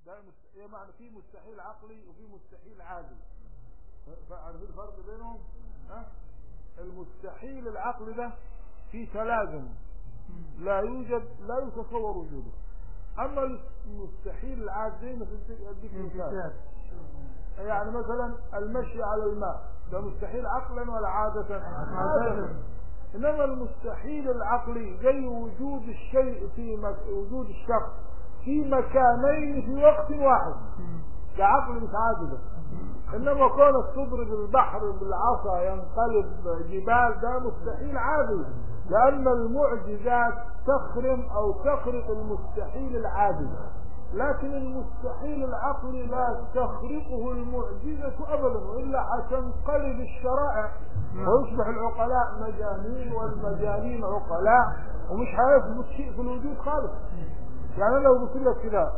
ده مست- ايه معنى في مستحيل عقلي وفي مستحيل عادي فعارفين الفرق بينهم ها المستحيل العقلي ده في تلازم لا يوجد لا يتصور وجوده اما المستحيل العادي مثل اديك مثال انفكاك يعني مثلا المشي على الماء ده مستحيل عقلا ولا عادة عادة انما المستحيل العقلي زي وجود الشيء في مك... وجود الشخص في مكانين في وقت واحد ده عقل مش عادي ده انما كون الصبر بالبحر بالعصا ينقلب جبال ده مستحيل عادي لان المعجزات تخرم او تخرق المستحيل العادي لكن المستحيل العقلي لا تخرقه المعجزة أبدا وإلا حتنقلب الشرائع ويصبح العقلاء مجانين والمجانين عقلاء ومش هيثبت شيء في الوجود خالص يعني أنا لو قلت لك كده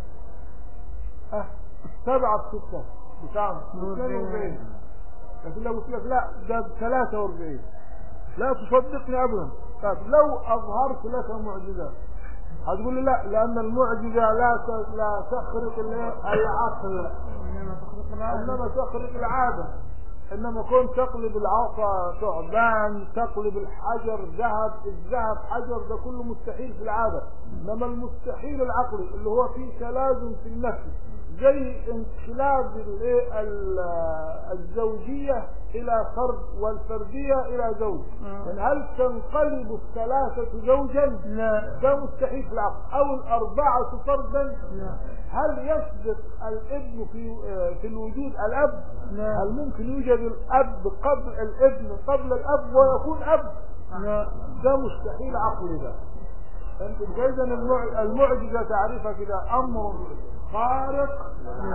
أه سبعة في ستة بكام؟ 42 لكن لو قلت لك لا ده ب 43 لا تصدقني أبدا طيب لو أظهرت لك معجزات هتقول لي لا لأن المعجزة لا ت- لا تخرق الإيه؟ العقل انما تخلق العادة إنما تخرق العادة إنما كون تقلب العصا ثعبان تقلب الحجر ذهب الذهب حجر ده كله مستحيل في العادة إنما المستحيل العقلي اللي هو فيه تلازم في النفس زي انقلاب الإيه؟ ال- الزوجية إلى فرد والفردية إلى زوج يعني هل تنقلب الثلاثة زوجا لا ده مستحيل في العقل أو الأربعة فردا لا هل يسبق الابن في في الوجود الاب لا هل ممكن يوجد الاب قبل الابن قبل الاب ويكون اب لا ده مستحيل عقلي ده انت اذا المع- المعجزه تعرفها كده امر خارق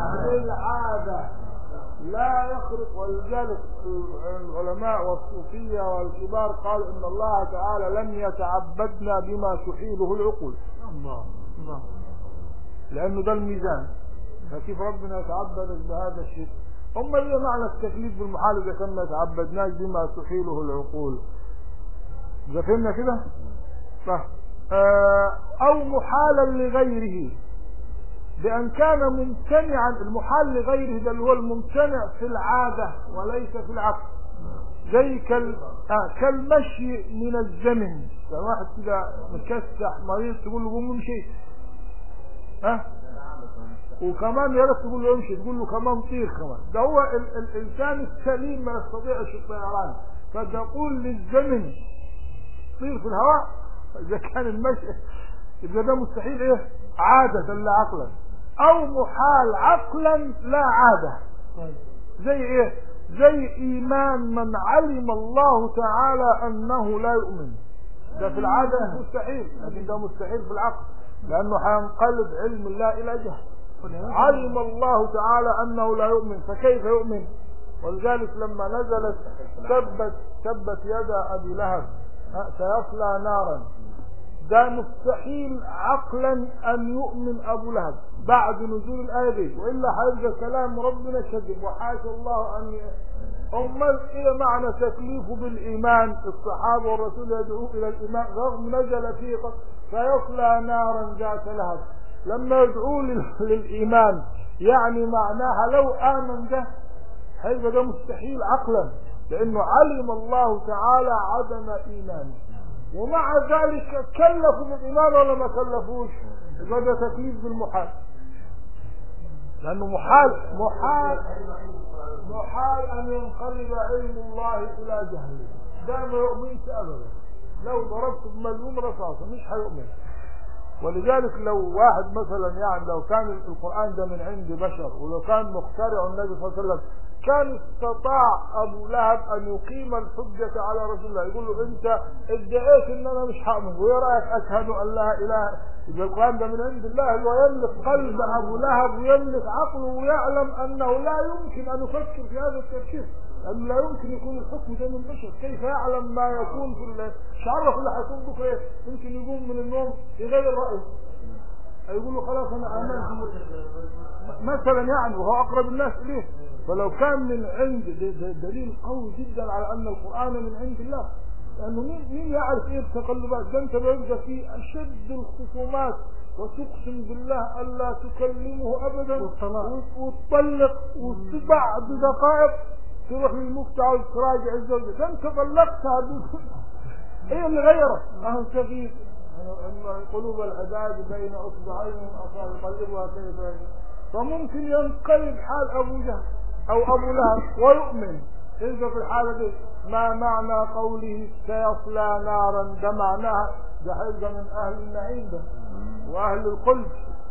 للعاده لا يخرق ولذلك العلماء والصوفيه والكبار قالوا ان الله تعالى لم يتعبدنا بما تحيله العقول الله الله لانه ده الميزان فكيف ربنا يتعبدك بهذا الشيء هم اللي معنى التكليف بالمحال اذا كنا يتعبدناش بما تحيله العقول اذا فهمنا كده طيب. آه، او محالا لغيره بان كان ممتنعا المحال لغيره ده اللي هو الممتنع في العاده وليس في العقل زي كال... آه كالمشي من الزمن يعني واحد كده مكسح مريض تقول له قوم امشي ها وكمان يا ريت تقول له امشي تقول له كمان طير كمان ده هو ال ال الانسان السليم ما يستطيعش الطيران فتقول للزمن طير في الهواء اذا كان المشي يبقى ده مستحيل ايه عادة لا عقلا او محال عقلا لا عادة طيب زي ايه زي ايمان من علم الله تعالى انه لا يؤمن ده في العادة مستحيل لكن ده مستحيل في العقل لانه هينقلب علم الله الى جهل علم الله تعالى انه لا يؤمن فكيف يؤمن ولذلك لما نزلت تبت تبت يد ابي لهب ها، سيصلى نارا ده مستحيل عقلا ان يؤمن ابو لهب بعد نزول الايه دي والا هيبقى كلام ربنا كذب وحاشا الله ان ي- امال ايه معنى تكليفه بالايمان الصحابه والرسول يدعوه الى الايمان رغم نزل فيه قد سيصلى نارا ذات لهب لما يدعوه لل- للايمان يعني معناها لو امن ده هيبقى ده مستحيل عقلا لانه علم الله تعالى عدم ايمانه ومع ذلك كلفوا بالايمان ولا ما كلفوش يبقى ده تكليف بالمحال لانه محال محال محال ان ينقلب علم الله الى جهله ده ما يؤمنش ابدا لو ضربت بمليون رصاصه مش هيؤمن ولذلك لو واحد مثلا يعني لو كان القرآن ده من عند بشر ولو كان مخترع النبي صلى الله عليه وسلم كان استطاع أبو لهب أن يقيم الحجة على رسول الله يقول له أنت ادعيت أن أنا مش هؤمن ويا رأيك أشهد أن لا إله إذا القرآن ده من عند الله اللي هو يملك قلب أبو لهب ويملك عقله ويعلم أنه لا يمكن أن يفكر في هذا التفكير لأنه لا يمكن يكون الحكم ده من بشر كيف يعلم ما يكون في ال- مش عرف اللي هيكون بكره إيه؟ يمكن يقوم من النوم يغير رأيه هيقول له خلاص انا امنت مثلا يعني وهو اقرب الناس اليه فلو كان من عند د- د- دليل قوي جدا على ان القران من عند الله لانه مين مين يعرف ايه التقلبات ده انت بيبقى في اشد الخصومات وتقسم بالله ألا تكلمه أبدا والطلاق. وت- وتطلق وبعد دقائق تروح للمفتي عاوز تراجع الزوجة ده انت طلقتها ب- ايه اللي غيرك؟ اهو سفيف ان قلوب العباد بين اصبعين من اصابع يقلبها كيف يشاء فممكن ينقلب حال ابو جهل او ابو لهب ويؤمن يلقى في الحاله دي ما معنى قوله سيصلى نارا ده معناها ده هيبقى من اهل النعيم ده واهل القلب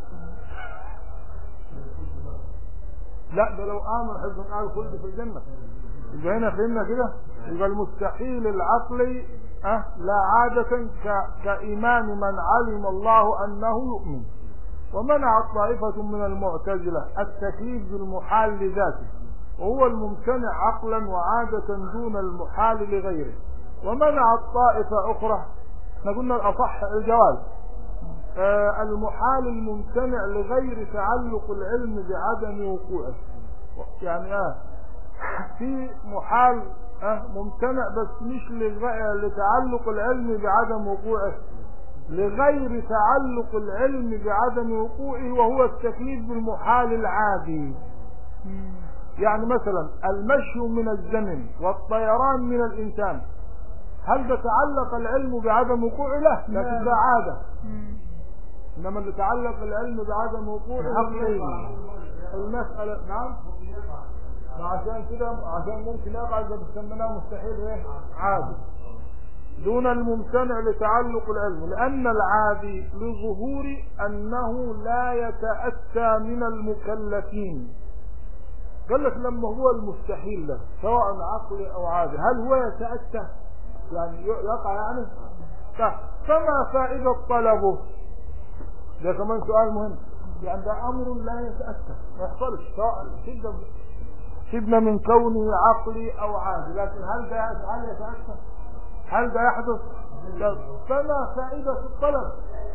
لا ده لو امن حزب من اهل الخلد في الجنه يبقى هنا فهمنا كده يبقى المستحيل العقلي أه لا عادة ك- كإيمان من علم الله أنه يؤمن ومنعت طائفة من المعتزلة التكليف بالمحال لذاته وهو الممتنع عقلا وعادة دون المحال لغيره ومنعت طائفة أخرى احنا قلنا الأصح الجواز آه، المحال الممتنع لغير تعلق العلم بعدم وقوعه يعني اه في محال اه ممتنع بس مش لغ- لتعلق العلم بعدم وقوعه لغير تعلق العلم بعدم وقوعه وهو التكليف بالمحال العادي يعني مثلا المشي من الزمن والطيران من الإنسان هل تتعلق العلم بعدم وقوعه له لكن ده عادة إنما اللي تعلق العلم بعدم وقوعه عقلي. المسألة نعم ما عشان كده عشان ممكن يقع إذا بسميناه مستحيل ايه عادي دون الممتنع لتعلق العلم لأن العادي لظهور أنه لا يتأتى من المكلفين قال لك لما هو المستحيل له سواء عقلي أو عادي هل هو يتأتى يعني يقع يعني ف- فما فائدة طلبه ده كمان سؤال مهم يعني ده أمر لا يتأتى ما يحصلش سواء سيبنا سيبنا من كونه عقلي أو عادي لكن هل ده هل يتأتى هل ده يحدث لا. فما فائدة الطلب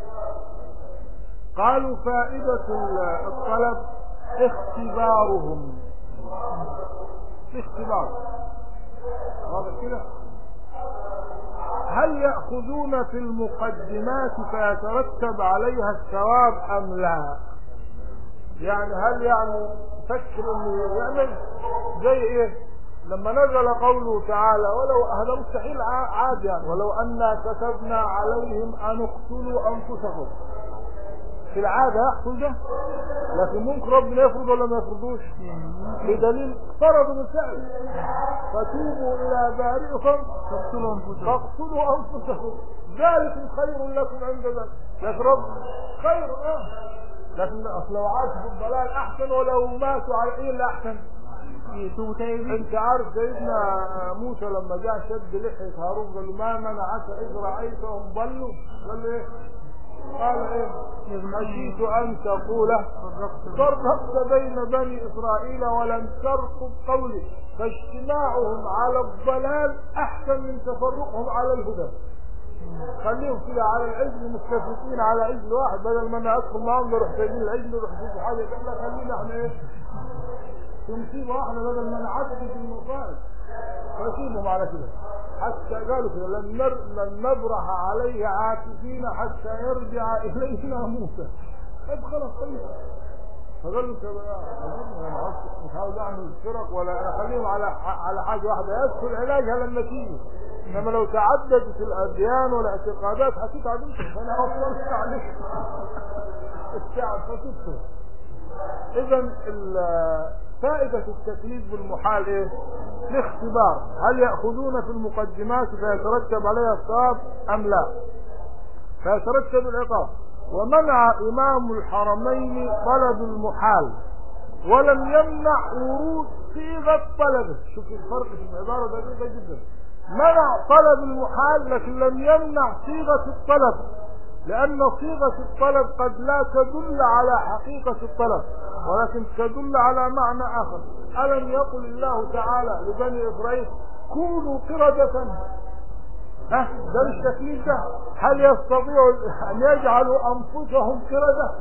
قالوا فائدة ال- الطلب اختبارهم اختبار واضح كده هل يأخذون في المقدمات فيترتب عليها الثواب أم لا يعني هل يعني فكر انه يعمل زي ايه لما نزل قوله تعالى ولو هذا مستحيل ع- عادي يعني ولو أنا كتبنا عليهم أن اقتلوا أنفسكم في العادة يحصل ده لكن ممكن ربنا يفرض ولا ما يفرضوش بدليل فرضوا بالفعل فتوبوا إلى بارئكم تقتلوا أنفسكم فاقتلوا انفسكم ذلك خير لكم عند ذلك لكن رب خير اه لكن اصل لو عاشوا في الضلال احسن ولو ماتوا على ايه اللي احسن يتوبوا تايبين انت عارف سيدنا موسى لما جاء شد لحيه هارون قال له ما منعك اذ رايتهم ضلوا قال له ايه قال ايه خشيت ان تقول فرقت بين بني اسرائيل ولم ترقب قولي فاجتماعهم على الضلال احسن من تفرقهم على الهدى خليهم كده على العجل متفقين على عجل واحد بدل ما انا ادخل معاهم نروح سايبين العجل نروح نشوف حاجه قال لا خلينا احنا ايه في مصيبه واحده بدل ما نعدد في المصائب فسيبهم على كده حتى قالوا كده لن, نر... لن نبرح عليه عاكفين حتى يرجع الينا موسى طيب خلاص طيب فقال له طب أظن أنا عاوز- مش عاوز اعمل فرق ولا انا اخليهم على ح- على حاجه واحده يدخل علاجها لما تيجي انما لو تعددت الاديان والاعتقادات هتتعب انت فانا اصلا عليك التعب فتدخل اذا ال- فائدة التكليف بالمحال ايه الاختبار هل يأخذون في المقدمات فيترتب عليها الصواب ام لا فيترتب العقاب ومنع امام الحرمين طلب المحال ولم يمنع ورود صيغة طلبه شوف الفرق في العبارة دقيقة جدا منع طلب المحال لكن لم يمنع صيغة الطلب لأن صيغة الطلب قد لا تدل على حقيقة الطلب ولكن تدل على معنى آخر ألم يقل الله تعالى لبني إسرائيل كونوا قردة ها ده مش تكليف ده هل يستطيعوا أن يجعلوا أنفسهم قردة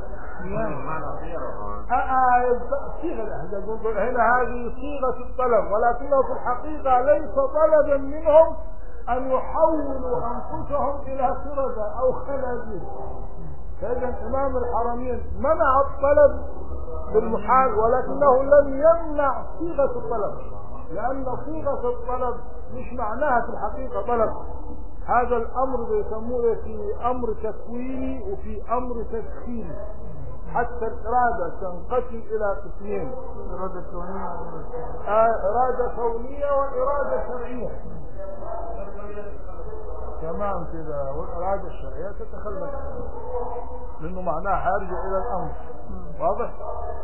آه، آه، صيغة ده يقول هنا هذه صيغة الطلب ولكنه في الحقيقة ليس طلبا منهم أن يحولوا أنفسهم إلى قردة أو خنازير فإذا إمام الحرمين منع الطلب بالمحال ولكنه لم يمنع صيغة الطلب لأن صيغة الطلب مش معناها في الحقيقة طلب هذا الأمر بيسموه في أمر تكويني وفي أمر تسخيري حتى الإرادة تنقسم إلى قسمين إرادة كونية وإرادة آه، إرادة كونية وإرادة شرعية تمام كده والإرادة الشرعية تتخلف لأنه معناها حيرجع إلى الأمر واضح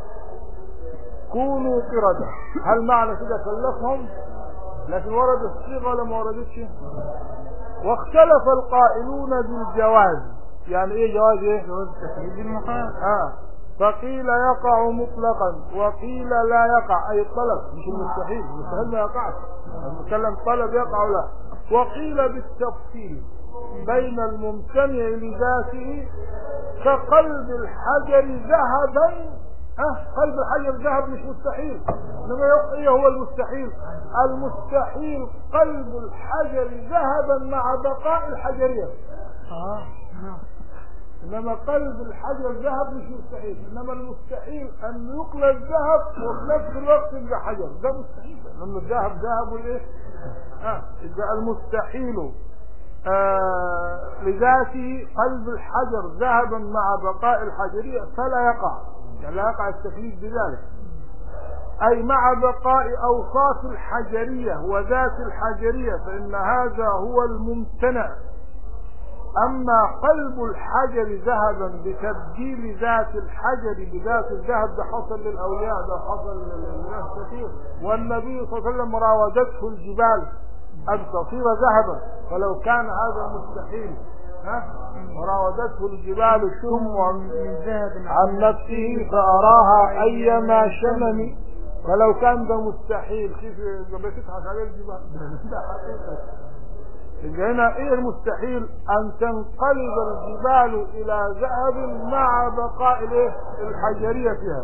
كونوا قردة هل معنى كده كلفهم لكن ورد الصيغة ولا ما وردتش واختلف القائلون بالجواز يعني ايه جواز ايه جواز تقليد المحال آه. فقيل يقع مطلقا وقيل لا يقع اي الطلب مش المستحيل المستحيل ما يقعش نتكلم طلب يقع ولا وقيل بالتفصيل بين الممتنع لذاته كقلب الحجر ذهبا ها قلب الحجر ذهب مش مستحيل انما يق- ايه هو المستحيل المستحيل قلب الحجر ذهبا مع بقاء الحجريه اه نعم انما قلب الحجر ذهب مش مستحيل انما المستحيل ان يقلب ذهب وفي نفس الوقت يبقى حجر ده مستحيل لانه الذهب ذهب والايه اه يبقى المستحيل آه لذاته قلب الحجر ذهبا مع بقاء الحجريه فلا يقع يعني لا يقع التكليف بذلك أي مع بقاء أوصاف الحجرية وذات الحجرية فإن هذا هو الممتنع أما قلب الحجر ذهبا بتبديل ذات الحجر بذات الذهب ده حصل للأولياء ده حصل للناس كثير والنبي صلى الله عليه وسلم راودته الجبال أن تصير ذهبا فلو كان هذا مستحيل ها وراودته الجبال الشم من ذهب عن نفسه فأراها أيما شمم فلو كان ده مستحيل كيف قبل تضحك عليه الجبال ده حقيقة يبقى هنا ايه المستحيل ان تنقلب الجبال الى ذهب مع بقاء الايه الحجريه فيها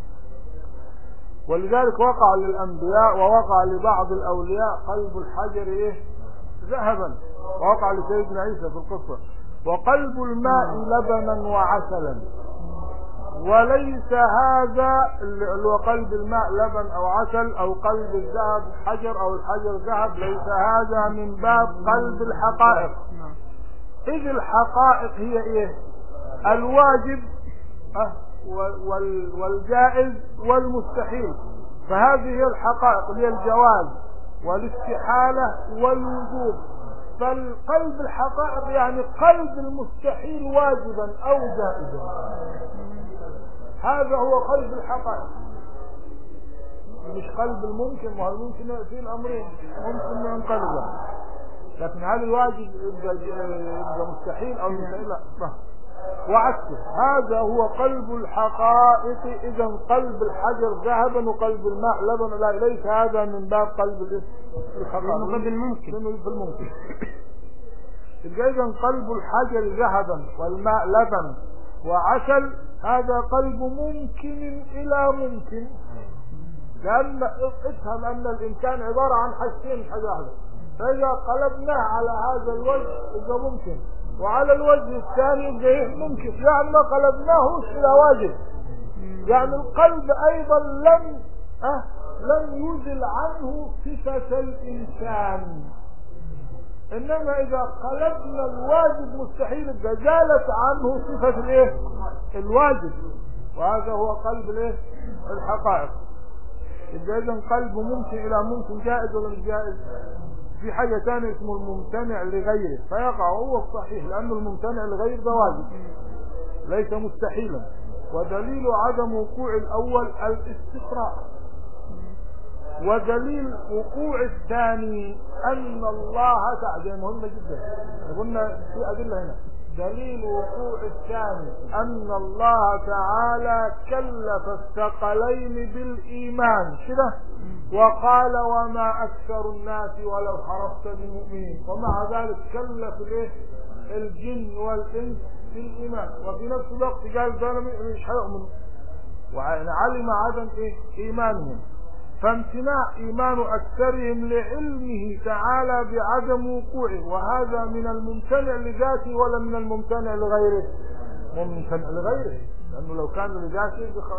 ولذلك وقع للانبياء ووقع لبعض الاولياء قلب الحجر ايه ذهبا ووقع لسيدنا عيسى في القصه وقلب الماء لبنا وعسلا وليس هذا اللي هو قلب الماء لبن او عسل او قلب الذهب حجر او الحجر ذهب ليس هذا من باب قلب الحقائق نعم اذ الحقائق هي ايه الواجب أه وال- وال- والجائز والمستحيل فهذه هي الحقائق اللي هي الجواز والاستحالة والوجوب فالقلب الحقائق يعني قلب المستحيل واجبا او جائزا هذا هو قلب الحقائق مش قلب الممكن ما هو الممكن في الامرين ممكن ينقلب لكن هل الواجب يبقى يبقى مستحيل او مستحيل لا لا. وعكسه هذا هو قلب الحقائق اذا قلب الحجر ذهبا وقلب الماء لبنا لا ليس هذا من باب قلب الإيه؟ الحقائق لأنه قلب الممكن. لأنه في الممكن يبقى اذا قلب الحجر ذهبا والماء لبن وعسل هذا قلب ممكن الى ممكن لان افهم ان الانسان عباره عن حاجتين مش حاجه واحده فاذا قلبناه على هذا الوجه يبقى ممكن وعلى الوجه الثاني يبقى إيه؟ ممكن يعني ما قلبناهوش الى واجب يعني القلب ايضا لم أه لم يزل عنه صفه الانسان انما اذا قلبنا الواجب مستحيل يبقى زالت عنه صفه الايه الواجب وهذا هو قلب الايه الحقائق يبقى اذا قلبه ممكن الى ممكن جائز ولا مش جائز في حاجه ثانيه اسمه الممتنع لغيره فيقع هو الصحيح لانه الممتنع لغير ده واجب ليس مستحيلا ودليل عدم وقوع الاول الاستقراء ودليل وقوع الثاني ان الله تعالى مهمه جدا قلنا في ادله هنا دليل وقوع الثاني ان الله تعالى كلف الثقلين بالايمان كده وقال وما اكثر الناس ولو حرصت بمؤمنين ومع ذلك كلف الايه الجن والانس بالايمان وفي نفس الوقت قال ده مش هيؤمن وعلم عدم ايه ايمانهم فامتناع ايمان اكثرهم لعلمه تعالى بعدم وقوعه وهذا من الممتنع لذاته ولا من الممتنع لغيره ممكن لغيره لانه لو كان لذاته بخ...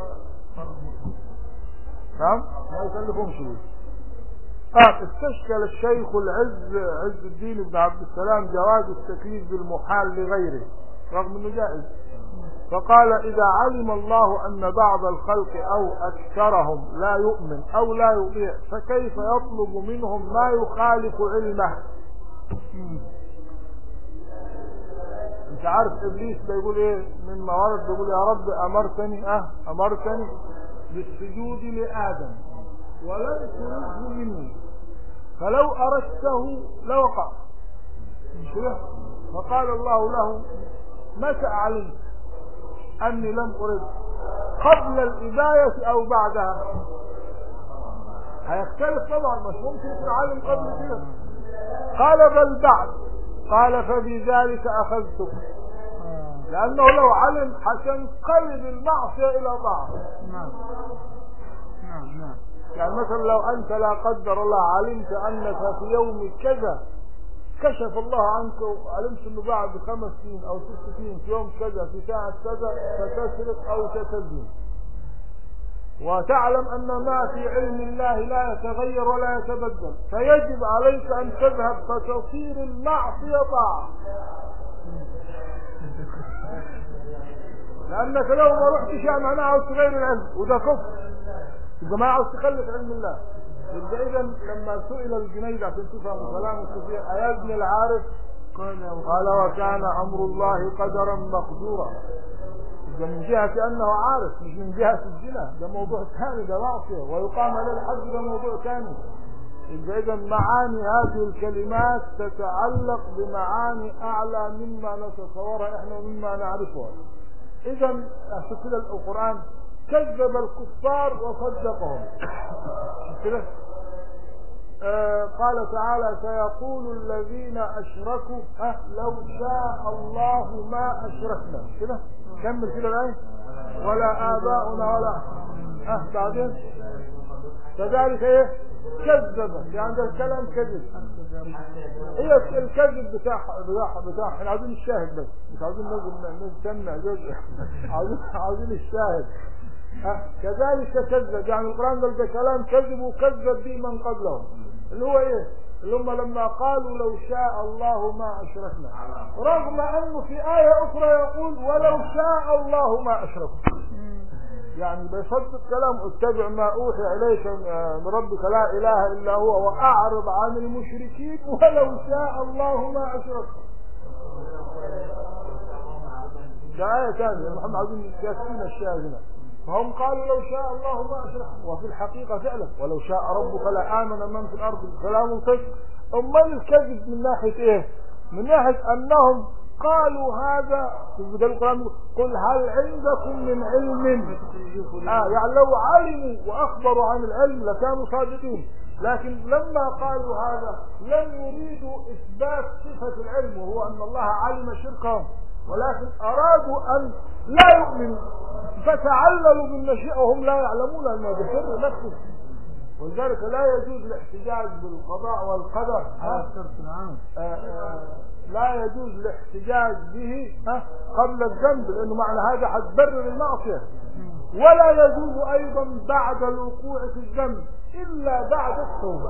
نعم ما يكلفهم شيء قال استشكل الشيخ العز عز الدين بن عبد السلام جواز التكليف بالمحال لغيره رغم انه جائز فقال اذا علم الله ان بعض الخلق او اكثرهم لا يؤمن او لا يطيع فكيف يطلب منهم ما يخالف علمه انت عارف ابليس بيقول ايه مما ورد بيقول يا رب امرتني اه امرتني بالسجود لادم ولم ترده مني فلو اردته لوقع مش كده فقال الله له متى علمت اني لم ارد قبل الابايه او بعدها هيختلف طبعا مش ممكن يكون عالم قبل كده قال بل بعد قال فبذلك اخذتك لانه لو علم حتنقلب المعصيه الى طاعه نعم نعم نعم يعني مثلا لو انت لا قدر الله علمت انك في يوم كذا كشف الله عنك وعلمت انه بعد خمس سنين او ست سنين في يوم كذا في ساعة كذا ستسرق او ستزني وتعلم ان ما في علم الله لا يتغير ولا يتبدل فيجب عليك ان تذهب فتصير المعصية طاعة لانك لو ما رحتش يعني معناها عاوز تغير العلم وده كفر يبقى ما عاوز تخلف علم الله يبقى اذا لما سئل الجنيد عشان تفهم كلام الصوفيه ايزني العارف قال قال وكان امر الله قدرا مقدورا ده من جهة أنه عارف مش من جهة الزنا ده موضوع ثاني ده معصية ويقام عليه الحج ده موضوع ثاني يبقى إذا معاني هذه الكلمات تتعلق بمعاني أعلى مما نتصورها إحنا ومما نعرفها إذا عشان كده القرآن كذب الكفار وصدقهم كده آه قال تعالى سيقول الذين أشركوا أه لو شاء الله ما أشركنا كده كمل كده الآية ولا آباؤنا ولا أه بعدين كذلك إيه كذبت يعني ده الكلام كذب هي الكذب بتاع بتاع بتاع احنا عايزين الشاهد بس مش عايزين ننزل نسمع جزء عايزين عايزين الشاهد أه كذلك كذب يعني القرآن ده ده كلام كذب وكذب به من قبلهم اللي هو ايه اللي هم لما قالوا لو شاء الله ما أشركنا رغم أنه في آية أخرى يقول ولو شاء الله ما أشركوا يعني بيصدق كلام اتبع ما أوحي إليك من ربك لا إله إلا هو وأعرض عن المشركين ولو شاء الله ما أشركوا ده آية ثانية محمد عايزين يكفينا الشاهد هنا فهم قالوا لو شاء الله ما أشرك وفي الحقيقة فعلا ولو شاء ربك لآمن من في الأرض كلام صدق أمال الكذب من ناحية إيه من ناحية أنهم قالوا هذا في القرآن قل هل عندكم من علم آه يعني لو علموا وأخبروا عن العلم لكانوا صادقين لكن لما قالوا هذا لم يريدوا إثبات صفة العلم وهو أن الله علم شركهم ولكن أرادوا أن لا يؤمنوا فتعللوا بالمشيئة وهم لا يعلمون أن هذا سر نفسه ولذلك لا يجوز الاحتجاج بالقضاء والقدر هذا الشرط العام آه، آه، لا يجوز الاحتجاج به ها، قبل الذنب لأنه معنى هذا حتبرر المعصية ولا يجوز أيضا بعد الوقوع في الذنب إلا بعد التوبة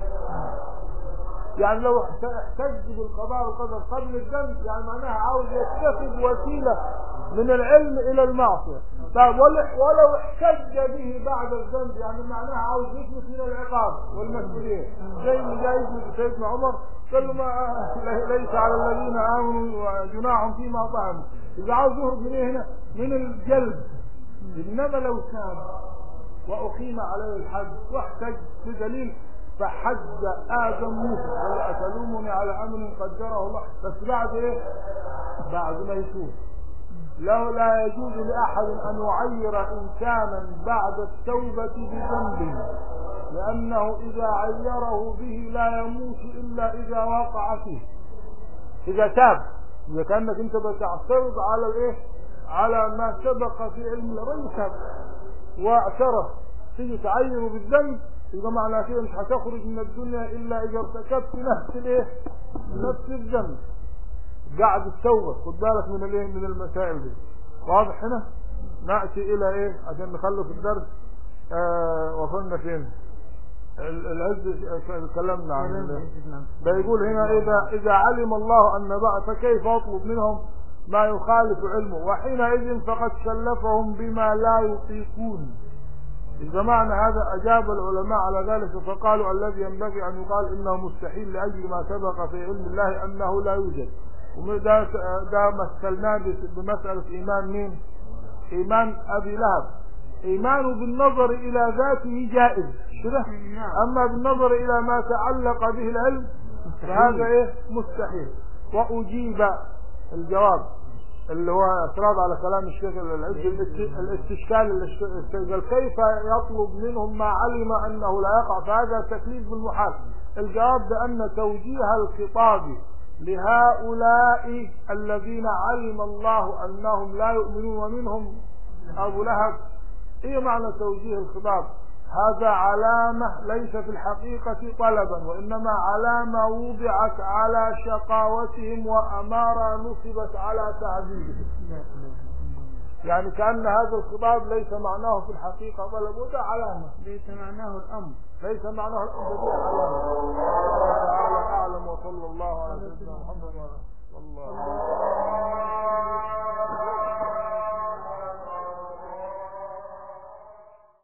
يعني لو احتج بالقضاء والقدر قبل الذنب يعني معناها عاوز يتخذ وسيلة من العلم إلى المعصية طيب ول- ولو احتج به بعد الذنب يعني معناها عاوز يثبت من العقاب والمسؤولية زي ما جاي يثبت سيدنا عمر قال له ما ليس على الذين آمنوا جناح فيما طعموا إذا عاوز يهرب من إيه هنا من الجلد إنما لو تاب وأقيم عليه الحد واحتج بدليل فحج آدم موسى ولا أتلومني على أمر قدره الله بس بعد إيه؟ بعد ما يتوب لو لا يجوز لأحد أن يعير إنسانا بعد التوبة بذنب لأنه إذا عيره به لا يموت إلا إذا وقع فيه إذا تاب إذا كأنك أنت بتعترض على الإيه؟ على ما سبق في علم الرجل تاب واعترف تيجي تعيره بالذنب يبقى معنى كده مش هتخرج من الدنيا الا اذا ارتكبت نفس الايه نفس الذنب بعد التوبه خد بالك من الايه من المسائل دي واضح هنا نأتي إلى إيه عشان نخلص الدرس آه وصلنا فين ال- العز تكلمنا عن كلام ال- عز بن عبد بيقول هنا إذا إذا علم الله أن بعث فكيف أطلب منهم ما يخالف علمه وحينئذ فقد كلفهم بما لا يطيقون إذا معنى هذا أجاب العلماء على ذلك فقالوا الذي ينبغي أن يقال إنه مستحيل لأجل ما سبق في علم الله أنه لا يوجد وده ده مثلناه بس- بمسألة إيمان مين؟ إيمان أبي لهب إيمانه بالنظر إلى ذاته جائز كده نعم. أما بالنظر إلى ما تعلق به العلم فهذا إيه مستحيل وأجيب الجواب اللي هو اعتراض على كلام الشيخ العز الاست- الاستشكال اللي اشت- استشكال كيف يطلب منهم ما علم أنه لا يقع فهذا تكليف بالمحال الجواب بأن توجيه الخطاب لهؤلاء الذين علم الله أنهم لا يؤمنون ومنهم أبو لهب ايه معنى توجيه الخطاب هذا علامة ليس في الحقيقة طلبا وإنما علامة وضعت على شقاوتهم وأمارة نصبت على تعذيبهم لا إله إلا الله. يعني كأن هذا الخطاب ليس معناه في الحقيقة طلب وده علامة ليس معناه الأمر ليس معناه الأمر دي علامة الله تعالى أعلم وصلى الله على سيدنا محمد وعلى الله